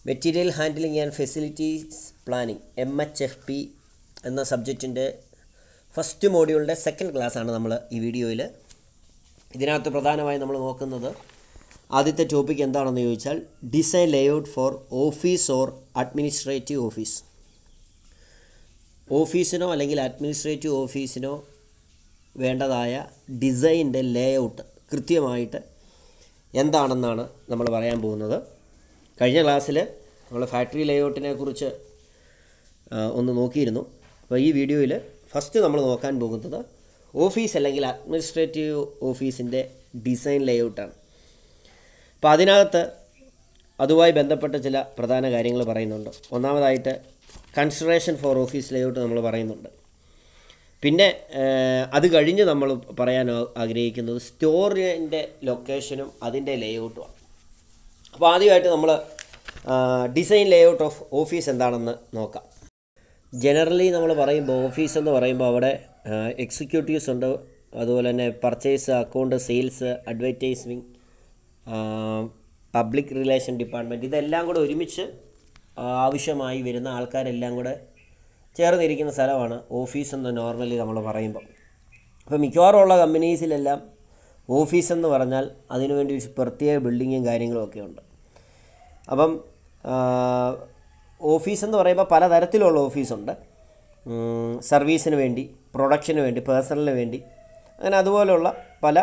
material handling and facilities planning M H F P എന്ന സബ്ജക്റ്റിൻ്റെ first മോഡ്യൂളിൻ്റെ second ക്ലാസ്സാണ് നമ്മൾ ഈ വീഡിയോയിൽ ഇതിനകത്ത് പ്രധാനമായും നമ്മൾ നോക്കുന്നത് ആദ്യത്തെ ടോപ്പിക് എന്താണെന്ന് ചോദിച്ചാൽ design layout for office or administrative office ഓഫീസിനോ അല്ലെങ്കിൽ അഡ്മിനിസ്ട്രേറ്റീവ് ഓഫീസിനോ വേണ്ടതായ ഡിസൈൻ്റെ ലേഔട്ട് കൃത്യമായിട്ട് എന്താണെന്നാണ് നമ്മൾ പറയാൻ പോകുന്നത് കഴിഞ്ഞ ക്ലാസ്സിൽ നമ്മൾ ഫാക്ടറി ലേഔട്ടിനെ കുറിച്ച് ആ, ഒന്ന് നോക്കിയിരുന്നു അപ്പോൾ ഈ വീഡിയോയിൽ ഫസ്റ്റ് നമ്മൾ നോക്കാൻ പോകുന്നത് ഓഫീസ് അല്ലെങ്കിൽ അഡ്മിനിസ്ട്രേറ്റീവ് ഓഫീസിൻ്റെ ഡിസൈൻ ലേഔട്ടാണ് അപ്പോൾ അതിനകത്ത് അതുമായി ബന്ധപ്പെട്ട ചില പ്രധാന കാര്യങ്ങൾ പറയുന്നുണ്ട് ഒന്നാമതായിട്ട് കൺസിഡറേഷൻ ഫോർ ഓഫീസ് ലേഔട്ട് നമ്മൾ പറയുന്നുണ്ട് പിന്നെ ഏഹ്, അത് കഴിഞ്ഞ് നമ്മൾ പറയാൻ ആ- ആഗ്രഹിക്കുന്നത് സ്റ്റോറിൻ്റെ ലൊക്കേഷനും അതിൻ്റെ ലേഔട്ടുമാണ് അപ്പോൾ ആദ്യമായിട്ട് നമ്മൾ ഡിസൈൻ ലേഔട്ട് ഓഫ് ഓഫീസ് എന്താണെന്ന് നോക്കാം ജനറലി നമ്മൾ പറയുമ്പോൾ ഓഫീസ് എന്ന് പറയുമ്പോൾ അവിടെ എക്സിക്യൂട്ടീവ്സ് ഉണ്ട് അതുപോലെ തന്നെ purchase account sales advertising public relation department ഇതെല്ലാം കൂടെ ഒരുമിച്ച് ആ, ആവശ്യമായി വരുന്ന ആൾക്കാരെല്ലാം കൂടെ ചേർന്നിരിക്കുന്ന സ്ഥലമാണ് ഓഫീസ് എന്ന് നോർമലി നമ്മൾ പറയുമ്പോൾ അപ്പോൾ മിക്കവാറും ഉള്ള കമ്പനീസിലെല്ലാം ഓഫീസ് എന്ന് പറഞ്ഞാൽ അതിനുവേണ്ടി ഒരു പ്രത്യേക ബിൽഡിങ്ങും കാര്യങ്ങളും ഒക്കെ ഉണ്ട് അപ്പം ആ, ഓഫീസ് എന്ന് പറയുമ്പോൾ പലതരത്തിലുള്ള ഓഫീസുണ്ട് ഉം, സർവീസിന് വേണ്ടി പ്രൊഡക്ഷന് വേണ്ടി പേഴ്സണലിന് വേണ്ടി അങ്ങനെ അതുപോലെയുള്ള പല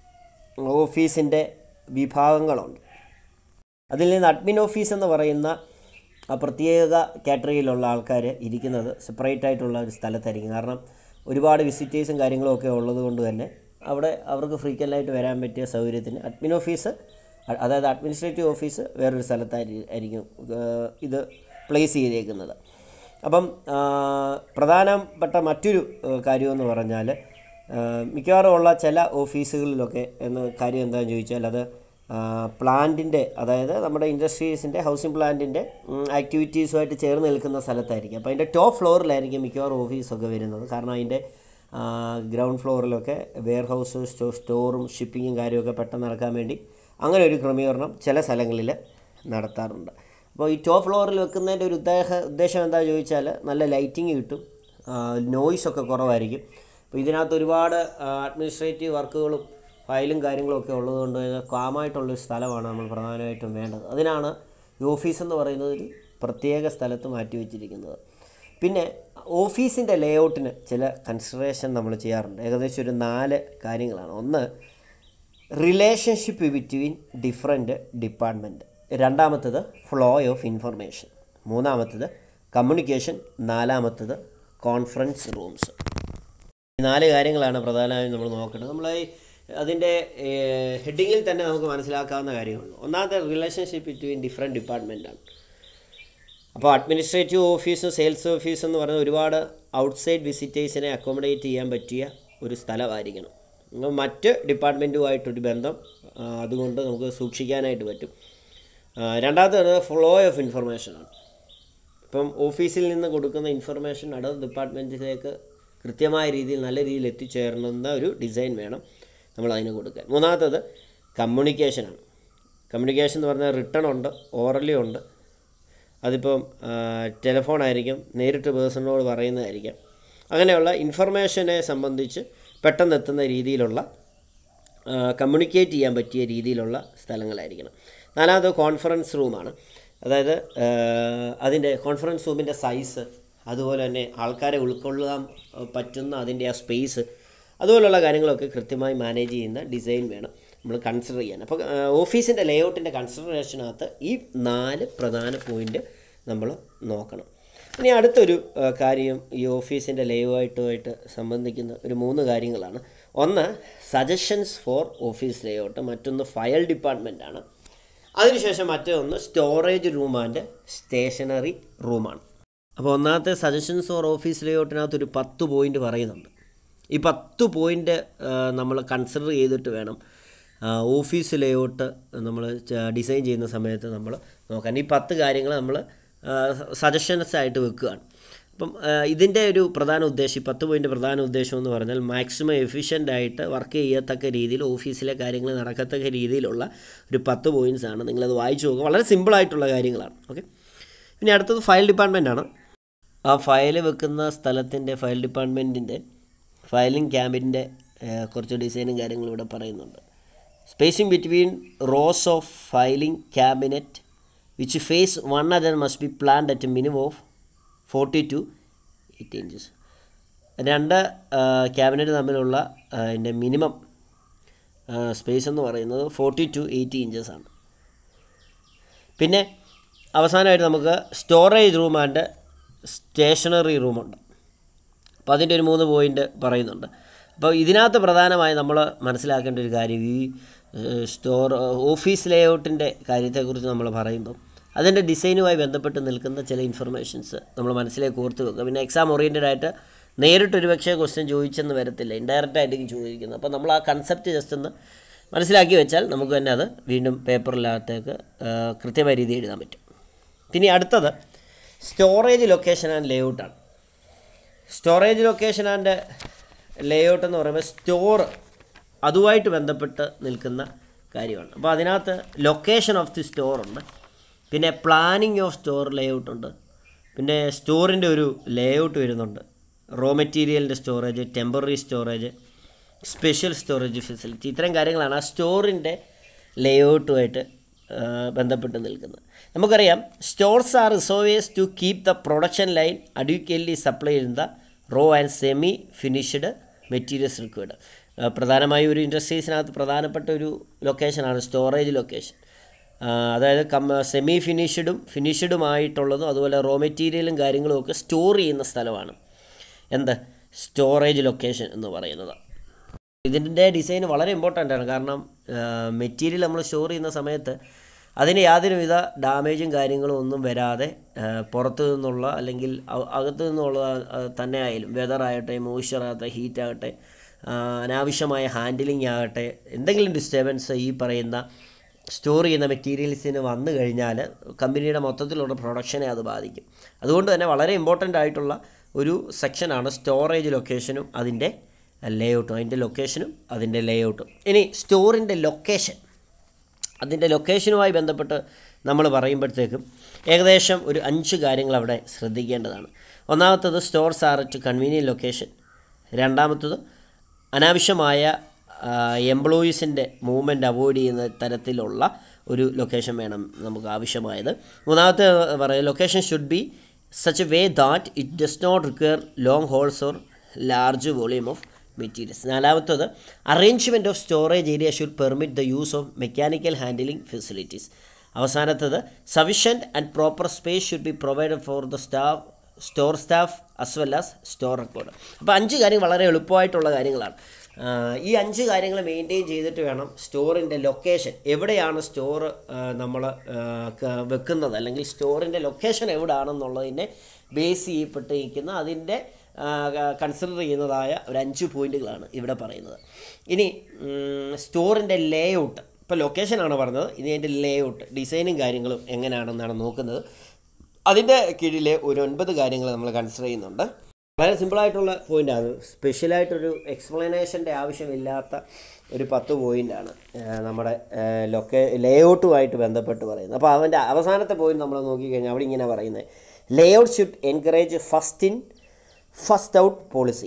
ഓഫീസിൻ്റെ വിഭാഗങ്ങളുണ്ട് അതിൽ നിന്ന് അഡ്മിൻ ഓഫീസ് എന്ന് പറയുന്ന ആ പ്രത്യേക കാറ്റഗറിയിലുള്ള ആൾക്കാർ ഇരിക്കുന്നത് സെപ്പറേറ്റ് ആയിട്ടുള്ള ഒരു സ്ഥലത്തായിരിക്കും കാരണം ഒരുപാട് വിസിറ്റേഴ്സും കാര്യങ്ങളും ഒക്കെ ഉള്ളത് കൊണ്ട് തന്നെ അവിടെ അവർക്ക് ഫ്രീക്വൻ്റായിട്ട് വരാൻ പറ്റിയ സൗകര്യത്തിന് അഡ്മിൻ ഓഫീസ് അ- അതായത് അഡ്മിനിസ്ട്രേറ്റീവ് ഓഫീസ് വേറൊരു സ്ഥലത്തായിരിക്കും ആയിരിക്കും ഏഹ് ഇത് പ്ലേസ് ചെയ്തേക്കുന്നത് അപ്പം ആ, പ്രധാനപ്പെട്ട മറ്റൊരു ഏഹ് കാര്യമെന്ന് പറഞ്ഞാൽ ഏഹ് മിക്കവാറും ഉള്ള ചില ഓഫീസുകളിലൊക്കെ എന്ന കാര്യം എന്താണെന്ന് ചോദിച്ചാൽ അത് പ്ലാന്റിൻ്റെ അതായത് നമ്മുടെ ഇൻഡസ്ട്രീസിൻ്റെ ഹൗസിംഗ് പ്ലാന്റിൻ്റെ ആക്ടിവിറ്റീസുമായിട്ട് ചേർന്ന് നിൽക്കുന്ന സ്ഥലത്തായിരിക്കും അപ്പോൾ അതിൻ്റെ ടോപ്പ് ഫ്ലോറിലായിരിക്കും മിക്കവാറും ഓഫീസൊക്കെ വരുന്നത് കാരണം അതിൻ്റെ ഗ്രൗണ്ട് ഫ്ലോറിലൊക്കെ വെയർ ഹൗസ് സ്റ്റോ സ്റ്റോറും ഷിപ്പിങ്ങും കാര്യമൊക്കെ പെട്ടെന്ന് നടക്കാൻ വേണ്ടി അങ്ങനെ ഒരു ക്രമീകരണം ചില സ്ഥലങ്ങളിൽ നടത്താറുണ്ട് അപ്പോൾ ഈ ടോപ്പ് ഫ്ലോറിൽ വെക്കുന്നതിൻ്റെ ഒരു ഉദ്ദേശ ഉദ്ദേശം എന്താ ചോദിച്ചാൽ നല്ല ലൈറ്റിങ് കിട്ടും നോയ്സ് ഒക്കെ കുറവായിരിക്കും അപ്പോൾ ഇതിനകത്ത് ഒരുപാട് അഡ്മിനിസ്ട്രേറ്റീവ് വർക്കുകളും ഫയലും കാര്യങ്ങളൊക്കെ ഉള്ളതുകൊണ്ട് തന്നെ കാമായിട്ടുള്ളൊരു സ്ഥലമാണ് നമ്മൾ പ്രധാനമായിട്ടും വേണ്ടത് അതിനാണ് ഈ ഓഫീസ് എന്ന് പറയുന്നത് ഒരു പ്രത്യേക സ്ഥലത്ത് മാറ്റി വെച്ചിരിക്കുന്നത് പിന്നെ ഓഫീസിൻ്റെ ലേഔട്ടിന് ചില കൺസിഡറേഷൻ നമ്മൾ ചെയ്യാറുണ്ട് ഏകദേശം ഒരു നാല് കാര്യങ്ങളാണ് ഒന്ന് റിലേഷൻഷിപ്പ് ബിറ്റ്വീൻ ഡിഫറെൻറ്റ് ഡിപ്പാർട്ട്മെൻറ്റ് രണ്ടാമത്തത് ഫ്ലോ ഓഫ് ഇൻഫർമേഷൻ മൂന്നാമത്തത് കമ്മ്യൂണിക്കേഷൻ നാലാമത്തത് കോൺഫറൻസ് റൂംസ് ഈ നാല് കാര്യങ്ങളാണ് പ്രധാനമായും നമ്മൾ നോക്കേണ്ടത് നമ്മൾ ഈ അതിൻ്റെ ഹെഡിങ്ങിൽ തന്നെ നമുക്ക് മനസ്സിലാക്കാവുന്ന കാര്യമുള്ളൂ ഒന്നാമത്തെ റിലേഷൻഷിപ്പ് ബിറ്റ്വീൻ ഡിഫറെൻറ്റ് ഡിപ്പാർട്ട്മെൻറ്റാണ് അപ്പോൾ അഡ്മിനിസ്ട്രേറ്റീവ് ഓഫീസും സെയിൽസ് ഓഫീസ് എന്ന് പറയുന്ന ഒരുപാട് ഔട്ട്സൈഡ് വിസിറ്റേഴ്സിനെ അക്കോമഡേറ്റ് ചെയ്യാൻ പറ്റിയ ഒരു സ്ഥലമായിരിക്കണം ഉം, മറ്റ് ഡിപ്പാർട്ട്മെൻറ്റുമായിട്ടൊരു ബന്ധം ആ, അതുകൊണ്ട് നമുക്ക് സൂക്ഷിക്കാനായിട്ട് പറ്റും ആ, രണ്ടാമത്തേത് ഫ്ലോ ഓഫ് ഇൻഫർമേഷനാണ് ഇപ്പം ഓഫീസിൽ നിന്ന് കൊടുക്കുന്ന ഇൻഫർമേഷൻ അടുത്ത ഡിപ്പാർട്ട്മെൻറ്റിലേക്ക് കൃത്യമായ രീതിയിൽ നല്ല രീതിയിൽ എത്തിച്ചേരണമെന്ന ഒരു ഡിസൈൻ വേണം നമ്മൾ അതിന് കൊടുക്കാൻ മൂന്നാമത്തത് കമ്മ്യൂണിക്കേഷനാണ് കമ്മ്യൂണിക്കേഷൻ എന്ന് പറഞ്ഞാൽ റിട്ടേൺ ഉണ്ട് ഓറലി ഉണ്ട് അതിപ്പം ടെലിഫോൺ ആയിരിക്കും നേരിട്ട് പേഴ്സണോട് പറയുന്നതായിരിക്കാം അങ്ങനെയുള്ള ഇൻഫർമേഷനെ സംബന്ധിച്ച് പെട്ടെന്ന് എത്തുന്ന രീതിയിലുള്ള കമ്മ്യൂണിക്കേറ്റ് ചെയ്യാൻ പറ്റിയ രീതിയിലുള്ള സ്ഥലങ്ങളായിരിക്കണം നാലാമത് കോൺഫറൻസ് റൂമാണ് അതായത് അതിൻ്റെ കോൺഫറൻസ് റൂമിൻ്റെ സൈസ് അതുപോലെ തന്നെ ആൾക്കാരെ ഉൾക്കൊള്ളാൻ ആ, പറ്റുന്ന അതിൻ്റെ ആ സ്പേസ് അതുപോലുള്ള കാര്യങ്ങളൊക്കെ കൃത്യമായി മാനേജ് ചെയ്യുന്ന ഡിസൈൻ വേണം നമ്മൾ കൺസിഡർ ചെയ്യാൻ അപ്പോൾ ഓഫീസിൻ്റെ ലേഔട്ടിൻ്റെ കൺസിഡറേഷനകത്ത് ഈ നാല് പ്രധാന പോയിൻ്റ് നമ്മൾ നോക്കണം ഇനി അടുത്തൊരു ആ, കാര്യം ഈ ഓഫീസിൻ്റെ ലേഔട്ടുമായിട്ട് സംബന്ധിക്കുന്ന ഒരു മൂന്ന് കാര്യങ്ങളാണ് ഒന്ന് സജഷൻസ് ഫോർ ഓഫീസ് ലേഔട്ട് മറ്റൊന്ന് ഫയൽ ഡിപ്പാർട്ട്മെൻ്റ് ആണ് അതിനുശേഷം മറ്റൊന്ന് സ്റ്റോറേജ് റൂം ആൻഡ് സ്റ്റേഷനറി റൂമാണ് അപ്പോൾ ഒന്നാമത്തെ സജഷൻസ് ഫോർ ഓഫീസ് ലേഔട്ടിനകത്ത് ഒരു പത്ത് പോയിൻ്റ് പറയുന്നുണ്ട് ഈ പത്ത് പോയിൻ്റ് നമ്മൾ കൺസിഡർ ചെയ്തിട്ട് വേണം ആ, ഓഫീസ് ലേഔട്ട് നമ്മൾ ഡിസൈൻ ചെയ്യുന്ന സമയത്ത് നമ്മൾ നോക്കാൻ ഈ പത്ത് കാര്യങ്ങൾ നമ്മൾ സജഷൻസ് ആയിട്ട് വെക്കുകയാണ് അപ്പോൾ അപ്പം ഇതിൻ്റെ ഒരു പ്രധാന ഉദ്ദേശം ഈ പത്ത് പോയിൻ്റ് പ്രധാന ഉദ്ദേശം എന്ന് പറഞ്ഞാൽ മാക്സിമം എഫിഷ്യൻ്റ് ആയിട്ട് വർക്ക് ചെയ്യത്തക്ക രീതിയിൽ ഓഫീസിലെ കാര്യങ്ങൾ നടക്കത്തക്ക രീതിയിലുള്ള ഒരു പത്ത് പോയിൻറ്റ്സ് ആണ് നിങ്ങളത് വായിച്ചു നോക്കുക വളരെ സിമ്പിളായിട്ടുള്ള കാര്യങ്ങളാണ് ഓക്കെ പിന്നെ അടുത്തത് ഫയൽ ഡിപ്പാർട്ട്മെൻ്റ് ആണ് ആ ഫയൽ വെക്കുന്ന സ്ഥലത്തിൻ്റെ ഫയൽ ഡിപ്പാർട്ട്മെൻറ്റിൻ്റെ ഫയലിംഗ് ക്യാബിൻ്റെ കുറച്ച് ഡിസൈനും കാര്യങ്ങളും ഇവിടെ പറയുന്നുണ്ട് spacing between rows of filing cabinet which face one other must be planned at minimum of forty two eight inches രണ്ട് ക്യാബിനറ്റ് തമ്മിലുള്ള അതിൻ്റെ മിനിമം സ്പേസ് എന്ന് പറയുന്നത് ഫോർട്ടി ടു എയ്റ്റി ഇഞ്ചസ് ആണ് പിന്നെ അവസാനമായിട്ട് നമുക്ക് സ്റ്റോറേജ് റൂം ആൻഡ് സ്റ്റേഷനറി റൂമുണ്ട് അപ്പോൾ അതിൻ്റെ ഒരു മൂന്ന് പോയിൻ്റ് പറയുന്നുണ്ട് അപ്പോൾ ഇതിനകത്ത് പ്രധാനമായി നമ്മൾ മനസ്സിലാക്കേണ്ട ഒരു കാര്യം ഈ സ്റ്റോർ ഓഫീസ് ലേഔട്ടിൻ്റെ കാര്യത്തെക്കുറിച്ച് നമ്മൾ പറയുമ്പോൾ അതിൻ്റെ ഡിസൈനുമായി ബന്ധപ്പെട്ട് നിൽക്കുന്ന ചില ഇൻഫർമേഷൻസ് നമ്മൾ മനസ്സിലേക്ക് ഓർത്ത് വെക്കുക പിന്നെ എക്സാം ഓറിയൻറ്റഡ് ആയിട്ട് നേരിട്ട് ഒരു പക്ഷേ ക്വസ്റ്റ്യൻ ചോദിച്ചെന്ന് വരത്തില്ല ഇൻഡയറക്റ്റ് ആയിട്ടായിരിക്കും ചോദിക്കുന്നത് അപ്പോൾ നമ്മൾ ആ കൺസെപ്റ്റ് ജസ്റ്റ് ഒന്ന് മനസ്സിലാക്കി വെച്ചാൽ നമുക്ക് തന്നെ അത് വീണ്ടും പേപ്പറിനകത്തേക്ക് കൃത്യമായ രീതിയിൽ എഴുതാൻ പറ്റും പിന്നെ അടുത്തത് സ്റ്റോറേജ് ലൊക്കേഷൻ ആൻഡ് ലേഔട്ടാണ് സ്റ്റോറേജ് ലൊക്കേഷൻ ആൻഡ് ലേഔട്ട് എന്ന് പറയുമ്പോൾ സ്റ്റോർ അതുമായിട്ട് ബന്ധപ്പെട്ട് നിൽക്കുന്ന കാര്യമാണ് അപ്പോൾ അതിനകത്ത് ലൊക്കേഷൻ ഓഫ് ദി സ്റ്റോർ ഉണ്ട് പിന്നെ പ്ലാനിങ് ഓഫ് സ്റ്റോർ ലേഔട്ട് ഉണ്ട് പിന്നെ സ്റ്റോറിൻ്റെ ഒരു ലേഔട്ട് വരുന്നുണ്ട് റോ മെറ്റീരിയലിൻ്റെ storage temporary storage special storage facility ഇത്തരം കാര്യങ്ങളാണ് ആ സ്റ്റോറിൻ്റെ ലേഔട്ടുമായിട്ട് ബന്ധപ്പെട്ട് നിൽക്കുന്നത് നമുക്കറിയാം stores are reservoirs to keep the production line adequately supply in the raw and semi finished materials required പ്രധാനമായും ഒരു ഇൻഡസ്ട്രീസിനകത്ത് പ്രധാനപ്പെട്ട ഒരു ലൊക്കേഷനാണ് സ്റ്റോറേജ് ലൊക്കേഷൻ അതായത് കം സെമി ഫിനിഷ്ഡും ഫിനിഷ്ഡുമായിട്ടുള്ളതും അതുപോലെ റോ മെറ്റീരിയലും കാര്യങ്ങളും ഒക്കെ സ്റ്റോർ ചെയ്യുന്ന സ്ഥലമാണ് എന്ത് സ്റ്റോറേജ് ലൊക്കേഷൻ എന്ന് പറയുന്നത് ഇതിൻ്റെ ഡിസൈൻ വളരെ ഇമ്പോർട്ടൻ്റ് ആണ് കാരണം മെറ്റീരിയൽ നമ്മൾ സ്റ്റോർ ചെയ്യുന്ന സമയത്ത് അതിന് യാതൊരുവിധ ഡാമേജും കാര്യങ്ങളും ഒന്നും വരാതെ പുറത്തു നിന്നുള്ള അല്ലെങ്കിൽ അകത്തു നിന്നുള്ള തന്നെ ആയാലും വെതർ ആകട്ടെ മോയ്സ്ചർ ആകട്ടെ ഹീറ്റ് ആകട്ടെ അനാവശ്യമായ ഹാൻഡിലിംഗ് ആകട്ടെ എന്തെങ്കിലും ഡിസ്റ്റർബൻസ് ഈ പറയുന്ന സ്റ്റോർ ചെയ്യുന്ന മെറ്റീരിയൽസിന് വന്നു കഴിഞ്ഞാൽ കമ്പനിയുടെ മൊത്തത്തിലുള്ള പ്രൊഡക്ഷനെ അത് ബാധിക്കും അതുകൊണ്ട് തന്നെ വളരെ ഇമ്പോർട്ടൻ്റ് ആയിട്ടുള്ള ഒരു സെക്ഷനാണ് സ്റ്റോറേജ് ലൊക്കേഷനും അതിൻ്റെ ലേഔട്ടും അതിൻ്റെ ലൊക്കേഷനും അതിൻ്റെ ലേഔട്ടും ഇനി സ്റ്റോറിൻ്റെ ലൊക്കേഷൻ അതിൻ്റെ ലൊക്കേഷനുമായി ബന്ധപ്പെട്ട് നമ്മൾ പറയുമ്പോഴത്തേക്കും ഏകദേശം ഒരു അഞ്ച് കാര്യങ്ങൾ അവിടെ ശ്രദ്ധിക്കേണ്ടതാണ് ഒന്നാമത്തത് stores are at convenient location രണ്ടാമത്തത് അനാവശ്യമായ എംപ്ലോയീസിൻ്റെ മൂവ്മെൻറ്റ് അവോയ്ഡ് ചെയ്യുന്ന തരത്തിലുള്ള ഒരു ലൊക്കേഷൻ വേണം നമുക്ക് ആവശ്യമായത് മൂന്നാമത്തെ പറയുക location should be such a way that it does not require long hauls or large volume of materials നാലാമത്തത് arrangement of storage area should permit the use of mechanical handling facilities അവസാനത്തത് sufficient and proper space should be provided for the staff store staff as well as store record അപ്പോൾ അഞ്ച് കാര്യങ്ങൾ വളരെ എളുപ്പമായിട്ടുള്ള കാര്യങ്ങളാണ് ഈ അഞ്ച് കാര്യങ്ങൾ മെയിൻറ്റെയിൻ ചെയ്തിട്ട് വേണം സ്റ്റോറിൻ്റെ ലൊക്കേഷൻ എവിടെയാണ് സ്റ്റോർ നമ്മൾ വെക്കുന്നത് അല്ലെങ്കിൽ സ്റ്റോറിൻ്റെ ലൊക്കേഷൻ എവിടെയാണെന്നുള്ളതിനെ ബേസ് ചെയ്യപ്പെട്ടിരിക്കുന്ന അതിൻ്റെ കൺസിഡർ ചെയ്യുന്നതായ ഒരു അഞ്ച് പോയിന്റുകളാണ് ഇവിടെ പറയുന്നത് ഇനി സ്റ്റോറിൻ്റെ ലേ ഔട്ട് ഇപ്പോൾ ലൊക്കേഷനാണ് പറഞ്ഞത് ഇനി അതിൻ്റെ ലേ ഔട്ട് ഡിസൈനും കാര്യങ്ങളും എങ്ങനെയാണെന്നാണ് നോക്കുന്നത് അതിൻ്റെ കീഴിലെ ഒരു ഒൻപത് കാര്യങ്ങൾ നമ്മൾ കൺസിഡർ ചെയ്യുന്നുണ്ട് വളരെ സിമ്പിളായിട്ടുള്ള പോയിൻ്റാണ് സ്പെഷ്യലായിട്ടൊരു എക്സ്പ്ലനേഷൻ്റെ ആവശ്യമില്ലാത്ത ഒരു പത്ത് പോയിൻ്റാണ് നമ്മുടെ ലൊക്കേ ലേഔട്ടുമായിട്ട് ബന്ധപ്പെട്ട് പറയുന്നത് അപ്പോൾ അവൻ്റെ അവസാനത്തെ പോയിന്റ് നമ്മൾ നോക്കിക്കഴിഞ്ഞാൽ അവിടെ ഇങ്ങനെ പറയുന്നത് layout should encourage first in first out policy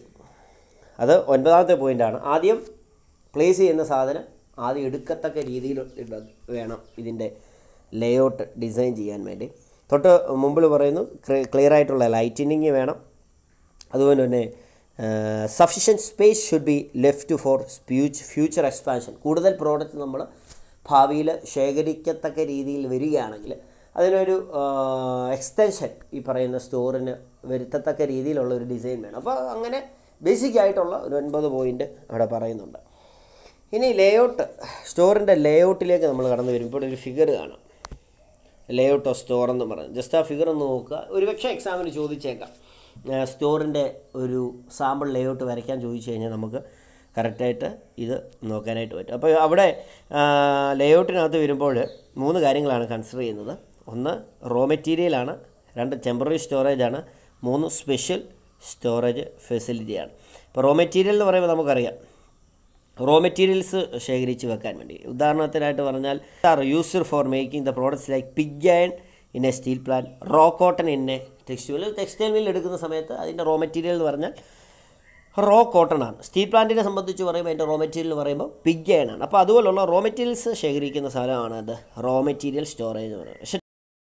അത് ഒൻപതാമത്തെ പോയിൻ്റാണ് ആദ്യം പ്ലേസ് ചെയ്യുന്ന സാധനം ആദ്യം എടുക്കത്തക്ക രീതിയിൽ വേണം ഇതിൻ്റെ ലേഔട്ട് ഡിസൈൻ ചെയ്യാൻ വേണ്ടി തൊട്ട് മുമ്പിൽ പറയുന്നു ക്ലിയർ ആയിട്ടുള്ള ലൈറ്റിനിങ് വേണം അതുപോലെ തന്നെ sufficient space should be left for ഫ്യൂച്ച് ഫ്യൂച്ചർ എക്സ്പാൻഷൻ കൂടുതൽ പ്രോഡക്റ്റ് നമ്മൾ ഭാവിയിൽ ശേഖരിക്കത്തക്ക രീതിയിൽ വരികയാണെങ്കിൽ അതിനൊരു എക്സ്റ്റൻഷൻ ഈ പറയുന്ന സ്റ്റോറിന് വരുത്തത്തക്ക രീതിയിലുള്ള ഒരു ഡിസൈൻ വേണം അപ്പോൾ അങ്ങനെ ബേസിക് ആയിട്ടുള്ള ഒരു ഒൻപത് പോയിൻ്റ് അവിടെ പറയുന്നുണ്ട് ഇനി ലേഔട്ട് സ്റ്റോറിൻ്റെ ലേഔട്ടിലേക്ക് നമ്മൾ കടന്നു വരുമ്പോൾ ഒരു ഫിഗർ കാണാം ലേഔട്ട് ഓഫ് സ്റ്റോർ എന്ന് പറയുന്നത് ജസ്റ്റ് ആ ഫിഗർ ഒന്ന് നോക്കുക ഒരുപക്ഷെ എക്സാമിന് ചോദിച്ചേക്കാം സ്റ്റോറിൻ്റെ ഒരു സാമ്പിൾ ലേഔട്ട് വരയ്ക്കാൻ ചോദിച്ചു കഴിഞ്ഞാൽ നമുക്ക് കറക്റ്റായിട്ട് ഇത് നോക്കാനായിട്ട് പറ്റും അപ്പോൾ അവിടെ ലേഔട്ടിനകത്ത് വരുമ്പോൾ മൂന്ന് കാര്യങ്ങളാണ് കൺസിഡർ ചെയ്യുന്നത് ഒന്ന് റോ മെറ്റീരിയലാണ് രണ്ട് ടെമ്പററി സ്റ്റോറേജ് ആണ് മൂന്ന് സ്പെഷ്യൽ സ്റ്റോറേജ് ഫെസിലിറ്റിയാണ് ഇപ്പോൾ റോ മെറ്റീരിയൽ എന്ന് പറയുമ്പോൾ നമുക്കറിയാം റോ മെറ്റീരിയൽസ് ശേഖരിച്ച് വെക്കാൻ വേണ്ടി ഉദാഹരണത്തിനായിട്ട് പറഞ്ഞാൽ are used for making the products like pig iron in a steel plant raw cotton in a textile textile mill എടുക്കുന്ന സമയത്ത് അതിൻ്റെ റോ മെറ്റീരിയൽ എന്ന് പറഞ്ഞാൽ റോ കോട്ടൺ ആണ് സ്റ്റീൽ പ്ലാന്റിനെ സംബന്ധിച്ച് പറയുമ്പോൾ അതിൻ്റെ റോ മെറ്റീരിയൽ എന്ന് പറയുമ്പോൾ പിഗ് അയൺ ആണ് അപ്പോൾ അതുപോലുള്ള റോ മെറ്റീരിയൽസ് ശേഖരിക്കുന്ന സ്ഥലമാണ് അത് റോ മെറ്റീരിയൽ സ്റ്റോറേജ് എന്ന് പറയുന്നത് പക്ഷേ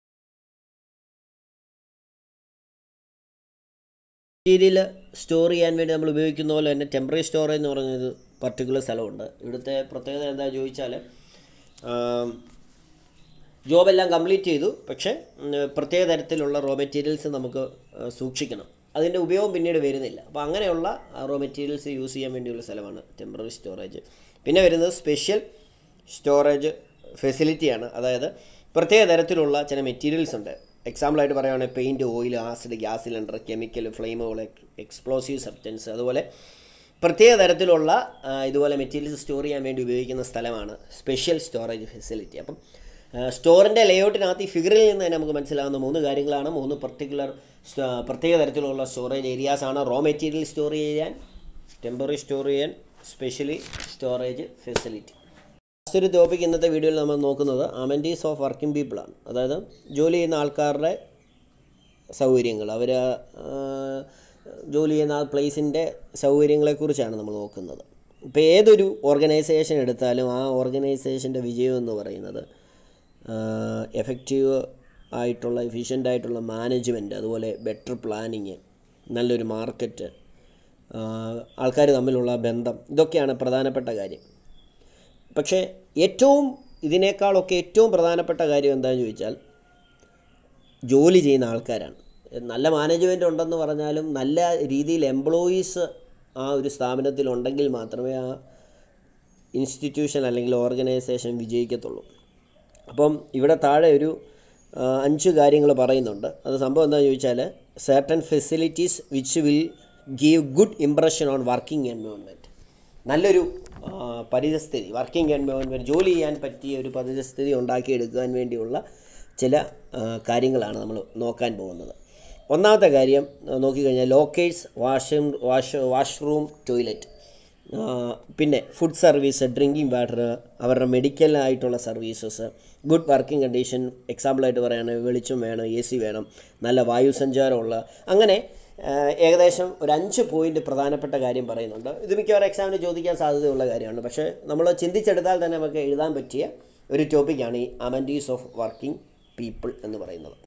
മെറ്റീരിയൽ സ്റ്റോർ ചെയ്യാൻ വേണ്ടി നമ്മൾ ഉപയോഗിക്കുന്ന പോലെ തന്നെ ടെമ്പററി സ്റ്റോറേജ് എന്ന് പറയുന്നത് പർട്ടിക്കുലർ സ്ഥലമുണ്ട് ഇവിടുത്തെ പ്രത്യേകത എന്താ ചോദിച്ചാൽ ജോബെല്ലാം കംപ്ലീറ്റ് ചെയ്തു പക്ഷേ ഉം, പ്രത്യേക തരത്തിലുള്ള റോ മെറ്റീരിയൽസ് നമുക്ക് ആ, സൂക്ഷിക്കണം അതിൻ്റെ ഉപയോഗം പിന്നീട് വരുന്നില്ല അപ്പോൾ അങ്ങനെയുള്ള റോ മെറ്റീരിയൽസ് യൂസ് ചെയ്യാൻ വേണ്ടിയുള്ള സ്ഥലമാണ് ടെമ്പററി സ്റ്റോറേജ് പിന്നെ വരുന്നത് സ്പെഷ്യൽ സ്റ്റോറേജ് ഫെസിലിറ്റിയാണ് അതായത് പ്രത്യേക തരത്തിലുള്ള ചില മെറ്റീരിയൽസ് ഉണ്ട് എക്സാമ്പിളായിട്ട് പറയുകയാണെങ്കിൽ paint oil acid gas cylinder chemical ഫ്ലെയിമുകൾ എക്സ്പ്ലോസീവ് സബ്സ്റ്റൻസ് അതുപോലെ പ്രത്യേക തരത്തിലുള്ള ആ, ഇതുപോലെ മെറ്റീരിയൽസ് സ്റ്റോർ ചെയ്യാൻ വേണ്ടി ഉപയോഗിക്കുന്ന സ്ഥലമാണ് സ്പെഷ്യൽ സ്റ്റോറേജ് ഫെസിലിറ്റി അപ്പം സ്റ്റോറിൻ്റെ ലേഔട്ടിനകത്ത് ഈ ഫിഗറിൽ നിന്ന് തന്നെ നമുക്ക് മനസ്സിലാവുന്ന മൂന്ന് കാര്യങ്ങളാണ് മൂന്ന് പർട്ടിക്കുലർ പ്രത്യേക തരത്തിലുള്ള സ്റ്റോറേജ് ഏരിയാസാണ് റോ മെറ്റീരിയൽ സ്റ്റോർ ചെയ്യാൻ ടെമ്പററി സ്റ്റോർ ചെയ്യാൻ സ്പെഷ്യലി സ്റ്റോറേജ് ഫെസിലിറ്റി ലാസ്റ്റ് ഒരു ടോപ്പിക് ഇന്നത്തെ വീഡിയോയിൽ നമ്മൾ നോക്കുന്നത് അമൻറ്റീസ് ഓഫ് വർക്കിംഗ് പീപ്പിളാണ് അതായത് ജോലി ചെയ്യുന്ന ആൾക്കാരുടെ സൗകര്യങ്ങൾ അവർ ജോലി ചെയ്യുന്ന ആ പ്ലേസിൻ്റെ സൗകര്യങ്ങളെക്കുറിച്ചാണ് നമ്മൾ നോക്കുന്നത് ഇപ്പോൾ ഏതൊരു ഓർഗനൈസേഷൻ എടുത്താലും ആ ഓർഗനൈസേഷൻ്റെ വിജയം എന്ന് പറയുന്നത് എഫക്റ്റീവ് ആയിട്ടുള്ള എഫിഷ്യൻ്റ് ആയിട്ടുള്ള മാനേജ്മെൻറ്റ് അതുപോലെ ബെറ്റർ പ്ലാനിങ് നല്ലൊരു മാർക്കറ്റ് ആൾക്കാർ തമ്മിലുള്ള ബന്ധം ഇതൊക്കെയാണ് പ്രധാനപ്പെട്ട കാര്യം പക്ഷേ ഏറ്റവും ഇതിനേക്കാളൊക്കെ ഏറ്റവും പ്രധാനപ്പെട്ട കാര്യം എന്താണെന്ന് ചോദിച്ചാൽ ജോലി ചെയ്യുന്ന ആൾക്കാരാണ് നല്ല മാനേജ്മെൻറ്റ് ഉണ്ടെന്ന് പറഞ്ഞാലും നല്ല രീതിയിൽ എംപ്ലോയീസ് ആ ഒരു സ്ഥാപനത്തിലുണ്ടെങ്കിൽ മാത്രമേ ആ ഇൻസ്റ്റിറ്റ്യൂഷൻ അല്ലെങ്കിൽ ഓർഗനൈസേഷൻ വിജയിക്കത്തുള്ളൂ അപ്പം ഇവിടെ താഴെ ഒരു ആ, അഞ്ച് കാര്യങ്ങൾ പറയുന്നുണ്ട് അത് സംഭവം എന്താണെന്ന് ചോദിച്ചാൽ certain facilities which will give good impression on working environment നല്ലൊരു ആ, പരിതസ്ഥിതി വർക്കിംഗ് എൻവയോൺമെൻറ്റ് ജോലി ചെയ്യാൻ പറ്റിയ ഒരു പരിതസ്ഥിതി ഉണ്ടാക്കിയെടുക്കാൻ വേണ്ടിയുള്ള ചില ആ, കാര്യങ്ങളാണ് നമ്മൾ നോക്കാൻ പോകുന്നത് ഒന്നാമത്തെ കാര്യം ആ, നോക്കിക്കഴിഞ്ഞാൽ lockers wash wash washroom toilet ആ, പിന്നെ ഫുഡ് സർവീസ് ഡ്രിങ്കിങ് വാട്ടർ അവരുടെ മെഡിക്കൽ ആയിട്ടുള്ള സർവീസസ് ഗുഡ് വർക്കിംഗ് കണ്ടീഷൻ എക്സാമ്പിളായിട്ട് പറയുകയാണെങ്കിൽ വെളിച്ചം വേണം എ സി വേണം നല്ല വായു സഞ്ചാരമുള്ള അങ്ങനെ ആ, ഏകദേശം ഒരു അഞ്ച് പോയിന്റ് പ്രധാനപ്പെട്ട കാര്യം പറയുന്നുണ്ട് ഇത് മിക്കവാറും എക്സാമിന് ചോദിക്കാൻ സാധ്യതയുള്ള കാര്യമാണ് പക്ഷേ നമ്മൾ ചിന്തിച്ചെടുത്താൽ തന്നെ നമുക്ക് എഴുതാൻ പറ്റിയ ഒരു ടോപ്പിക്കാണ് ഈ അമൻറ്റീസ് ഓഫ് വർക്കിംഗ് പീപ്പിൾ എന്ന് പറയുന്നത്